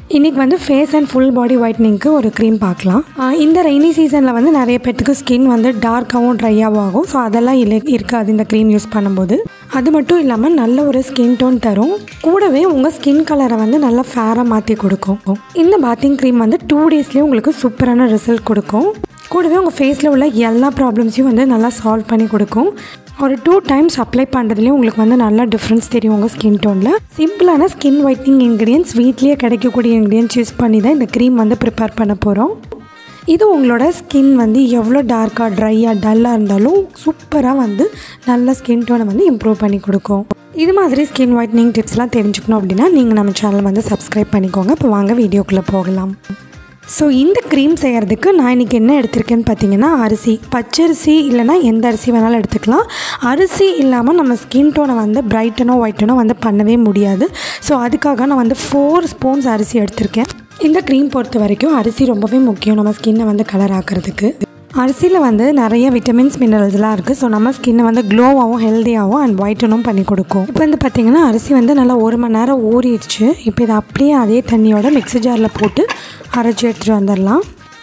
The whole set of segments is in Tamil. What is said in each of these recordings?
இன்றைக்கி வந்து ஃபேஸ் அண்ட் ஃபுல் பாடி ஒயிட்னிங்க்கு ஒரு க்ரீம் பார்க்கலாம் ஆஹ் இந்த ரெய்னி சீசனில் வந்து நிறைய பேர்த்துக்கு ஸ்கின் வந்து டார்க்காகவும் ட்ரையாகவும் ஆகும் ஸோ அதெல்லாம் இல்லை இருக்காது இந்த க்ரீம் யூஸ் பண்ணும்போது அது மட்டும் இல்லாமல் நல்ல ஒரு ஸ்கின் டோன் தரும் கூடவே உங்கள் ஸ்கின் கலரை வந்து நல்லா ஃபேராக மாற்றி கொடுக்கும் இந்த பாத்திங் க்ரீம் வந்து டூ டேஸ்லேயே உங்களுக்கு சூப்பரான ரிசல்ட் கொடுக்கும் கூடவே உங்கள் ஃபேஸில் உள்ள எல்லா ப்ராப்ளம்ஸையும் வந்து நல்லா சால்வ் பண்ணி கொடுக்கும் ஒரு டூ டைம்ஸ் அப்ளை பண்ணுறதுலேயும் உங்களுக்கு வந்து நல்லா டிஃப்ரென்ஸ் தெரியும் உங்கள் ஸ்கின் டோனில் சிம்பிளான ஸ்கின் ஒயிட்னிங் இன்க்ரீடியன்ஸ் வீட்லேயே கிடைக்கக்கூடிய இன்க்ரீடியன்ஸ் யூஸ் பண்ணி தான் இந்த க்ரீம் வந்து ப்ரிப்பேர் பண்ண போகிறோம் இது உங்களோட ஸ்கின் வந்து எவ்வளோ டார்க்காக ட்ரையாக டல்லாக இருந்தாலும் சூப்பராக வந்து நல்ல ஸ்கின் டோனை வந்து இம்ப்ரூவ் பண்ணி கொடுக்கும் இது மாதிரி ஸ்கின் ஒயிட்னிங் டிப்ஸ்லாம் தெரிஞ்சுக்கணும் அப்படின்னா நீங்கள் நம்ம சேனல் வந்து சப்ஸ்கிரைப் பண்ணிக்கோங்க இப்போ வாங்க வீடியோக்குள்ளே போகலாம் ஸோ இந்த க்ரீம் செய்கிறதுக்கு நான் இன்றைக்கி என்ன எடுத்திருக்கேன்னு பார்த்தீங்கன்னா அரிசி பச்சரிசி இல்லைனா எந்த அரிசி வேணாலும் எடுத்துக்கலாம் அரிசி இல்லாமல் நம்ம ஸ்கின் டோனை வந்து பிரைட்டனோ ஒயிட்டனோ வந்து பண்ணவே முடியாது ஸோ அதுக்காக நான் வந்து ஃபோர் ஸ்பூன்ஸ் அரிசி எடுத்திருக்கேன் இந்த க்ரீம் பொறுத்த வரைக்கும் அரிசி ரொம்பவே முக்கியம் நம்ம ஸ்கின்னை வந்து கலர் ஆக்கிறதுக்கு அரிசியில் வந்து நிறைய விட்டமின்ஸ் மினரல்ஸ்லாம் இருக்குது ஸோ நம்ம ஸ்கின்னை வந்து க்ளோவாகவும் ஹெல்த்தியாகவும் அண்ட் ஒயிட்டனும் பண்ணி கொடுக்கும் இப்போ வந்து பார்த்திங்கன்னா அரிசி வந்து நல்லா ஒரு மணி நேரம் ஊறிடுச்சு இப்போ இதை அப்படியே அதே தண்ணியோட மிக்ஸி ஜாரில் போட்டு அரைச்சி எடுத்துகிட்டு வந்துடலாம்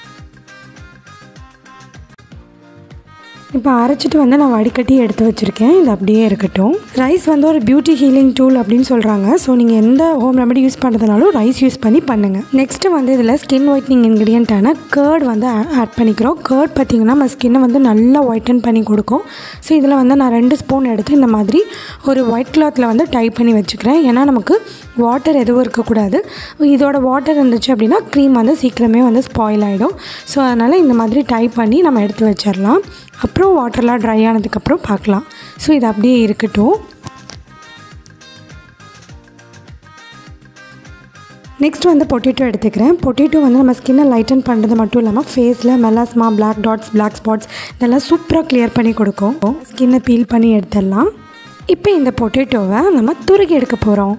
இப்போ அரைச்சிட்டு வந்து நான் வடிகட்டி எடுத்து வச்சுருக்கேன் இது அப்படியே இருக்கட்டும் ரைஸ் வந்து ஒரு பியூட்டி ஹீலிங் டூல் அப்படின்னு சொல்கிறாங்க ஸோ நீங்கள் எந்த ஹோம் ரெமெடி யூஸ் பண்ணுறதுனாலும் ரைஸ் யூஸ் பண்ணி பண்ணுங்கள் நெக்ஸ்ட்டு வந்து இதில் ஸ்கின் ஒயிட்னிங் இன்க்ரீடியண்ட்டான கேர்ட் வந்து ஆட் பண்ணிக்கிறோம் கேர்ட் பார்த்திங்கன்னா நம்ம ஸ்கின்னை வந்து நல்லா ஒயிட்டன் பண்ணி கொடுக்கும் ஸோ இதில் வந்து நான் ரெண்டு ஸ்பூன் எடுத்து இந்த மாதிரி ஒரு ஒயிட் கிளாத்தில் வந்து டைப் பண்ணி வச்சுக்கிறேன் ஏன்னா நமக்கு வாட்டர் எதுவும் இருக்கக்கூடாது இதோட வாட்டர் இருந்துச்சு அப்படின்னா க்ரீம் வந்து சீக்கிரமே வந்து ஸ்பாயில் ஆகிடும் ஸோ அதனால் இந்த மாதிரி டைப் பண்ணி நம்ம எடுத்து வச்சிடலாம் அப்புறம் வாட்டர்லாம் ட்ரை ஆனதுக்கப்புறம் பார்க்கலாம் ஸோ இது அப்படியே இருக்கட்டும் நெக்ஸ்ட் வந்து பொட்டேட்டோ எடுத்துக்கிறேன் பொட்டேட்டோ வந்து நம்ம ஸ்கின்னை லைட்டன் பண்ணுறது மட்டும் இல்லாமல் ஃபேஸில் melasma black dots black spots இதெல்லாம் சூப்பராக கிளியர் பண்ணி கொடுக்கும் ஸ்கின்னை பீல் பண்ணி எடுத்துடலாம் இப்போ இந்த பொட்டேட்டோவை நம்ம துருகி எடுக்க போகிறோம்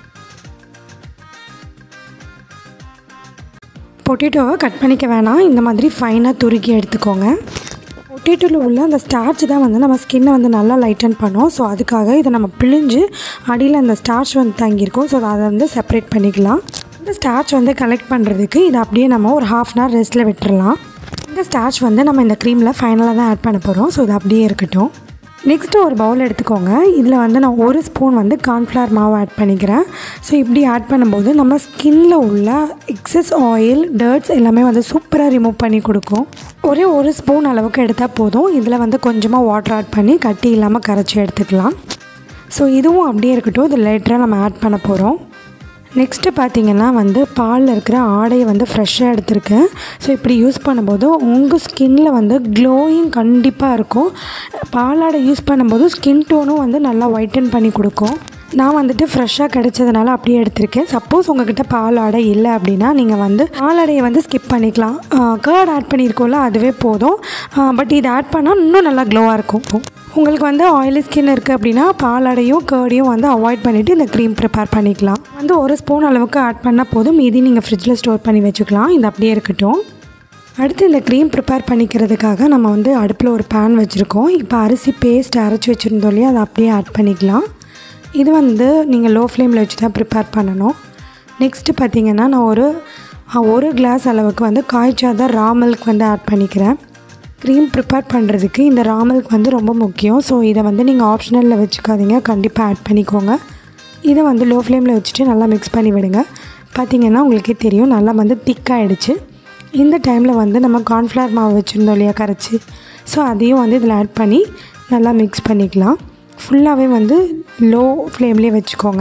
பொட்டேட்டோவை கட் பண்ணிக்க வேணாம் இந்த மாதிரி ஃபைனாக துருக்கி எடுத்துக்கோங்க பொட்டேட்டோவில் உள்ள அந்த ஸ்டார்ச் தான் வந்து நம்ம ஸ்கின்னை வந்து நல்லா லைட்டன் பண்ணும் ஸோ அதுக்காக இதை நம்ம பிழிஞ்சு அடியில் அந்த ஸ்டார்ச் வந்து தங்கியிருக்கும் ஸோ அதை வந்து செப்பரேட் பண்ணிக்கலாம் இந்த ஸ்டார்ச் வந்து கலெக்ட் பண்ணுறதுக்கு இதை அப்படியே நம்ம ஒரு ஹாஃப் அன் ஹவர் ரெஸ்ட்டில் விட்டுறலாம் இந்த ஸ்டார்ச் வந்து நம்ம இந்த க்ரீமில் ஃபைனலாக தான் ஆட் பண்ண போகிறோம் ஸோ இது அப்படியே இருக்கட்டும் நெக்ஸ்ட்டு ஒரு பவுல் எடுத்துக்கோங்க இதில் வந்து நான் ஒரு ஸ்பூன் வந்து கார்ன்ஃப்ளவர் மாவு ஆட் பண்ணிக்கிறேன் ஸோ இப்படி ஆட் பண்ணும்போது நம்ம ஸ்கின்னில் உள்ள எக்ஸஸ் ஆயில் டர்ட்ஸ் எல்லாமே வந்து சூப்பராக ரிமூவ் பண்ணி கொடுக்கும் ஒரே ஒரு ஸ்பூன் அளவுக்கு எடுத்தால் போதும் இதில் வந்து கொஞ்சமாக வாட்டர் ஆட் பண்ணி கட்டி இல்லாமல் கரைச்சி எடுத்துக்கலாம் ஸோ இதுவும் அப்படியே இருக்கட்டும் இது லேட்டராக நம்ம ஆட் பண்ண போகிறோம் நெக்ஸ்ட்டு பார்த்தீங்கன்னா வந்து பாலில் இருக்கிற ஆடையை வந்து ஃப்ரெஷ்ஷாக எடுத்திருக்கேன் ஸோ இப்படி யூஸ் பண்ணும்போது உங்கள் ஸ்கின்னில் வந்து க்ளோயிங் கண்டிப்பாக இருக்கும் பாலாடை யூஸ் பண்ணும்போது ஸ்கின் டோனும் வந்து நல்லா ஒயிட்டன் பண்ணி கொடுக்கும் நான் வந்துட்டு ஃப்ரெஷ்ஷாக கிடைச்சதுனால அப்படியே எடுத்திருக்கேன் சப்போஸ் உங்ககிட்ட பால் ஆடை இல்லை அப்படின்னா நீங்கள் வந்து பாலாடையை வந்து ஸ்கிப் பண்ணிக்கலாம் கேர்ட் ஆட் பண்ணியிருக்கோம்ல அதுவே போதும் பட் இது ஆட் பண்ணால் இன்னும் நல்லா க்ளோவாக இருக்கும் உங்களுக்கு வந்து ஆயிலி ஸ்கின் இருக்குது அப்படின்னா பாலாடையும் கேர்டையும் வந்து அவாய்ட் பண்ணிவிட்டு இந்த க்ரீம் ப்ரிப்பேர் பண்ணிக்கலாம் வந்து ஒரு ஸ்பூன் அளவுக்கு ஆட் பண்ணால் போதும் மீதி நீங்கள் ஃப்ரிட்ஜில் ஸ்டோர் பண்ணி வச்சுக்கலாம் இது அப்படியே இருக்கட்டும் அடுத்து இந்த க்ரீம் ப்ரிப்பேர் பண்ணிக்கிறதுக்காக நம்ம வந்து அடுப்பில் ஒரு பேன் வச்சுருக்கோம் இப்போ அரிசி பேஸ்ட் அரைச்சி வச்சுருந்தோம் இல்லையா அதை அப்படியே ஆட் பண்ணிக்கலாம் இது வந்து நீங்கள் லோ ஃப்ளேமில் வச்சு தான் ப்ரிப்பேர் பண்ணணும் நெக்ஸ்ட்டு பார்த்தீங்கன்னா நான் ஒரு ஒரு கிளாஸ் அளவுக்கு வந்து காய்ச்சாத ரா மில்க் வந்து ஆட் பண்ணிக்கிறேன் க்ரீம் ப்ரிப்பேர் பண்ணுறதுக்கு இந்த ரா மில்க் வந்து ரொம்ப முக்கியம் ஸோ இதை வந்து நீங்கள் ஆப்ஷனலில் வச்சுக்காதீங்க கண்டிப்பாக ஆட் பண்ணிக்கோங்க இதை வந்து லோ ஃப்ளேமில் வச்சுட்டு நல்லா மிக்ஸ் பண்ணி விடுங்க பார்த்திங்கன்னா உங்களுக்கே தெரியும் நல்லா வந்து திக்காகிடுச்சு இந்த டைமில் வந்து நம்ம கார்ன்ஃப்ளவர் மாவு வச்சுருந்தோம் இல்லையா கரைச்சி ஸோ அதையும் வந்து இதில் ஆட் பண்ணி நல்லா மிக்ஸ் பண்ணிக்கலாம் ஃபுல்லாகவே வந்து லோ ஃப்ளேம்லேயே வச்சுக்கோங்க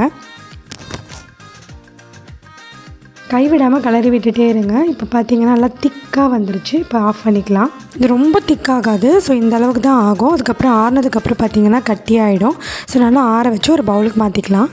கைவிடாமல் கிளறி விட்டுட்டே இருங்க இப்போ பார்த்தீங்கன்னா நல்லா திக்காக வந்துருச்சு இப்போ ஆஃப் பண்ணிக்கலாம் இது ரொம்ப திக்காகாது ஸோ இந்த அளவுக்கு தான் ஆகும் அதுக்கப்புறம் ஆறுனதுக்கப்புறம் பார்த்தீங்கன்னா கட்டியாகிடும் ஸோ நல்லா ஆற வச்சு ஒரு பவுலுக்கு மாற்றிக்கலாம்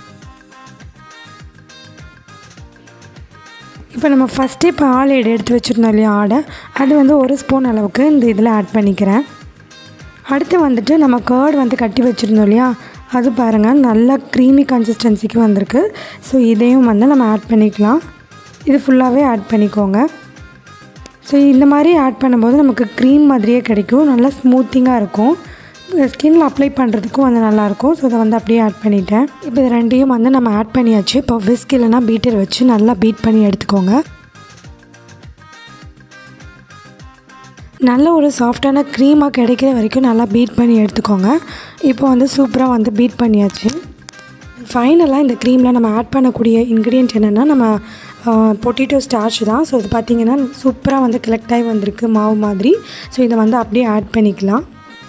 இப்போ நம்ம ஃபஸ்ட்டே இப்போ ஆள் எடு எடுத்து வச்சுருந்தோம் இல்லையா ஆடை அது வந்து ஒரு ஸ்பூன் அளவுக்கு இந்த இதில் ஆட் பண்ணிக்கிறேன் அடுத்து வந்துட்டு நம்ம கேர்டு வந்து கட்டி வச்சுருந்தோம் இல்லையா அது பாருங்கள் நல்லா க்ரீமி கன்சிஸ்டன்சிக்கு வந்திருக்கு ஸோ இதையும் வந்து நம்ம ஆட் பண்ணிக்கலாம் இது ஃபுல்லாகவே ஆட் பண்ணிக்கோங்க ஸோ இந்த மாதிரி ஆட் பண்ணும்போது நமக்கு க்ரீம் மாதிரியே கிடைக்கும் நல்லா ஸ்மூத்திங்காக இருக்கும் ஸ்கின்ல அப்ளை பண்ணுறதுக்கும் வந்து நல்லாயிருக்கும் ஸோ இதை வந்து அப்படியே ஆட் பண்ணிட்டேன் இப்போ இது ரெண்டையும் வந்து நம்ம ஆட் பண்ணியாச்சு இப்போ விஸ்க் இல்லைனா பீட்டர் வச்சு நல்லா பீட் பண்ணி எடுத்துக்கோங்க நல்ல ஒரு சாஃப்டான க்ரீமாக கிடைக்கிற வரைக்கும் நல்லா பீட் பண்ணி எடுத்துக்கோங்க இப்போ வந்து சூப்பராக வந்து பீட் பண்ணியாச்சு ஃபைனலாக இந்த க்ரீமில் நம்ம ஆட் பண்ணக்கூடிய இன்க்ரீடியன்ட் என்னென்னா நம்ம பொட்டேட்டோ ஸ்டார்ச் தான் ஸோ இது பார்த்திங்கன்னா சூப்பராக வந்து கலெக்ட் ஆகி வந்திருக்கு மாவு மாதிரி ஸோ இதை வந்து அப்படியே ஆட் பண்ணிக்கலாம்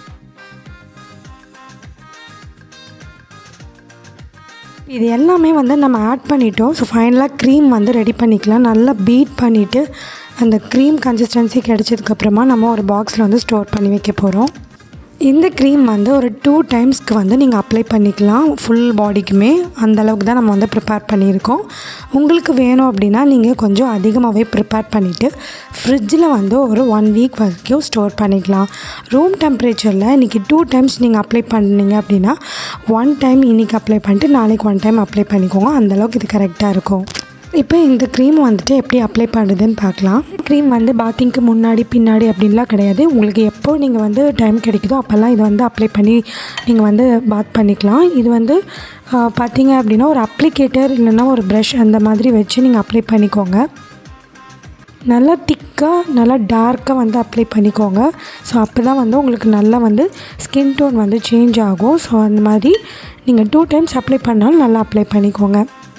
இது எல்லாமே வந்து நம்ம ஆட் பண்ணிட்டோம் ஸோ ஃபைனலாக க்ரீம் வந்து ரெடி பண்ணிக்கலாம் நல்லா பீட் பண்ணிவிட்டு அந்த க்ரீம் கன்சிஸ்டன்சி கிடச்சதுக்கப்புறமா நம்ம ஒரு பாக்ஸில் வந்து ஸ்டோர் பண்ணி வைக்க போகிறோம் இந்த க்ரீம் வந்து ஒரு டூ டைம்ஸ்க்கு வந்து நீங்கள் அப்ளை பண்ணிக்கலாம் ஃபுல் பாடிக்குமே அந்த அளவுக்கு தான் நம்ம வந்து ப்ரிப்பேர் பண்ணியிருக்கோம் உங்களுக்கு வேணும் அப்படின்னா நீங்கள் கொஞ்சம் அதிகமாகவே ப்ரிப்பேர் பண்ணிவிட்டு ஃப்ரிட்ஜில் வந்து ஒரு ஒன் வீக் வரைக்கும் ஸ்டோர் பண்ணிக்கலாம் ரூம் டெம்பரேச்சரில் இன்றைக்கி டூ டைம்ஸ் நீங்கள் அப்ளை பண்ணீங்க அப்படின்னா ஒன் டைம் இன்றைக்கி அப்ளை பண்ணிட்டு நாளைக்கு ஒன் டைம் அப்ளை பண்ணிக்கோங்க அந்தளவுக்கு இது கரெக்டாக இருக்கும் இப்போ இந்த க்ரீம் வந்துட்டு எப்படி அப்ளை பண்ணுறதுன்னு பார்க்கலாம் க்ரீம் வந்து பாத்திங்க்கு முன்னாடி பின்னாடி அப்படின்லாம் கிடையாது உங்களுக்கு எப்போ நீங்கள் வந்து டைம் கிடைக்குதோ அப்போல்லாம் இதை வந்து அப்ளை பண்ணி நீங்கள் வந்து பாத் பண்ணிக்கலாம் இது வந்து பார்த்தீங்க அப்படின்னா ஒரு அப்ளிகேட்டர் இல்லைன்னா ஒரு ப்ரஷ் அந்த மாதிரி வச்சு நீங்கள் அப்ளை பண்ணிக்கோங்க நல்லா திக்காக நல்லா டார்க்காக வந்து அப்ளை பண்ணிக்கோங்க ஸோ அப்போ தான் வந்து உங்களுக்கு நல்லா வந்து ஸ்கின் டோன் வந்து சேஞ்ச் ஆகும் ஸோ அந்த மாதிரி நீங்கள் டூ டைம்ஸ் அப்ளை பண்ணாலும் நல்லா அப்ளை பண்ணிக்கோங்க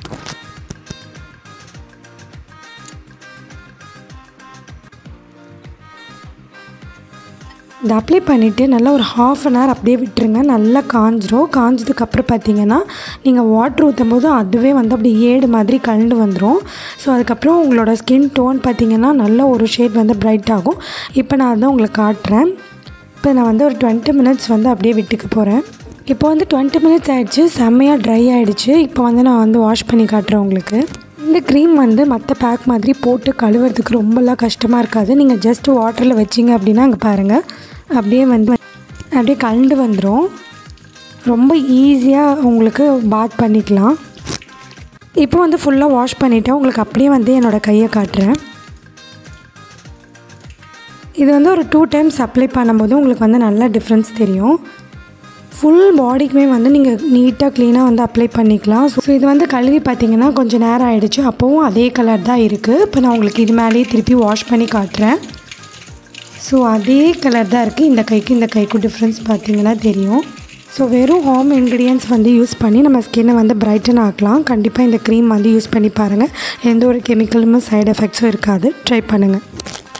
இதை அப்ளை பண்ணிவிட்டு நல்லா ஒரு ஹாஃப் அன் ஹவர் அப்படியே விட்டுருங்க நல்லா காஞ்சிரும் காஞ்சதுக்கப்புறம் பார்த்தீங்கன்னா நீங்கள் வாட்ரு ஊற்றும் போது அதுவே வந்து அப்படி ஏடு மாதிரி கலண்டு வந்துடும் ஸோ அதுக்கப்புறம் உங்களோட ஸ்கின் டோன் பார்த்தீங்கன்னா நல்ல ஒரு ஷேட் வந்து பிரைட் ஆகும் இப்போ நான் அதை உங்களுக்கு காட்டுறேன் இப்போ நான் வந்து ஒரு டுவெண்ட்டி மினிட்ஸ் வந்து அப்படியே விட்டுக்க போகிறேன் இப்போ வந்து டுவெண்ட்டி மினிட்ஸ் ஆகிடுச்சு செம்மையாக ட்ரை ஆகிடுச்சு இப்போ வந்து நான் வந்து வாஷ் பண்ணி காட்டுறேன் உங்களுக்கு இந்த க்ரீம் வந்து மற்ற பேக் மாதிரி போட்டு கழுவுறதுக்கு ரொம்பலாம் கஷ்டமாக இருக்காது நீங்கள் ஜஸ்ட் வாட்டரில் வச்சிங்க அப்படின்னா அங்கே பாருங்கள் அப்படியே வந்து அப்படியே கலண்டு வந்துடும் ரொம்ப ஈஸியாக உங்களுக்கு பாத் பண்ணிக்கலாம் இப்போ வந்து ஃபுல்லாக வாஷ் பண்ணிவிட்டேன் உங்களுக்கு அப்படியே வந்து என்னோடய கையை காட்டுறேன் இது வந்து ஒரு டூ டைம்ஸ் அப்ளை பண்ணும்போது உங்களுக்கு வந்து நல்ல டிஃப்ரென்ஸ் தெரியும் ஃபுல் பாடிக்குமே வந்து நீங்கள் நீட்டாக க்ளீனாக வந்து அப்ளை பண்ணிக்கலாம் ஸோ இது வந்து கழுவி பார்த்தீங்கன்னா கொஞ்சம் நேரம் ஆகிடுச்சு அப்போவும் அதே கலர் தான் இருக்குது இப்போ நான் உங்களுக்கு இது மேலேயே திருப்பி வாஷ் பண்ணி காட்டுறேன் ஸோ அதே கலர் தான் இருக்குது இந்த கைக்கு இந்த கைக்கும் டிஃப்ரென்ஸ் பார்த்தீங்கன்னா தெரியும் ஸோ வெறும் ஹோம் இன்க்ரீடியன்ஸ் வந்து யூஸ் பண்ணி நம்ம ஸ்கின்னை வந்து பிரைட்டன் ஆக்கலாம் கண்டிப்பாக இந்த க்ரீம் வந்து யூஸ் பண்ணி பாருங்கள் எந்த ஒரு கெமிக்கலுமே சைடு எஃபெக்ட்ஸும் இருக்காது ட்ரை பண்ணுங்கள்